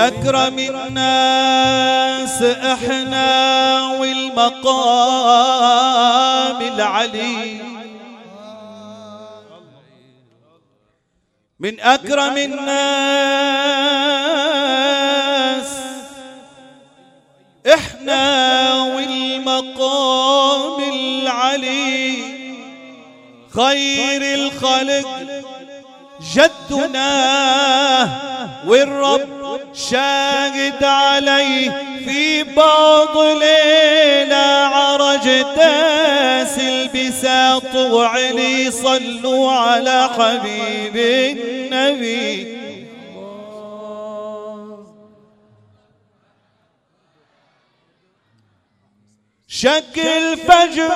أكرم الناس إحنا والمقام العلي من أكرم الناس إحنا والمقام العلي خير الخلق جدنا والرب شاهد عليه في بعض ليلة عرج داس البساط وعلي صلوا على حبيب النبي شكل فجر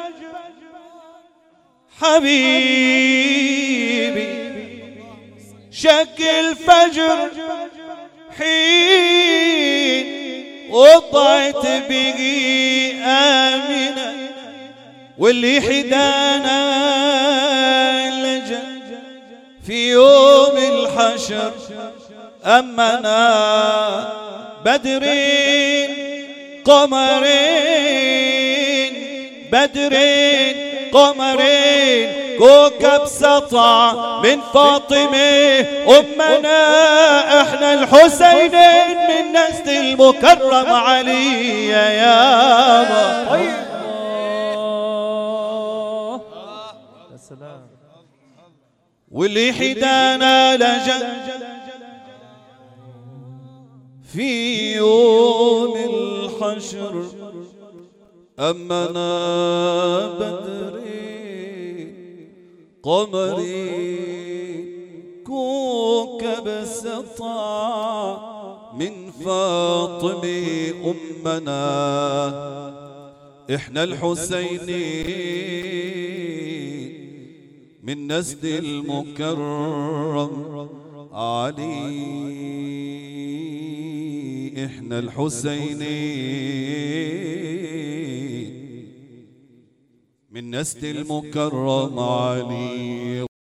حبيبي شكل فجر حين وضعت به آمنة واللي حدانا لجأ في يوم الحشر أمنا بدرين قمرين بدرين قمرين كوكب سطع من فاطمة أمنا احنا الحسينين من نسل المكرم علي يا يابا الله يا سلام واللي حدانا لجأ في يوم الحشر أمنا بدري قمري كوكب سطع من فاطمة أمنا إحنا الحسينين من نسل المكرم علي احنا الحسينين من نسل المكرم علي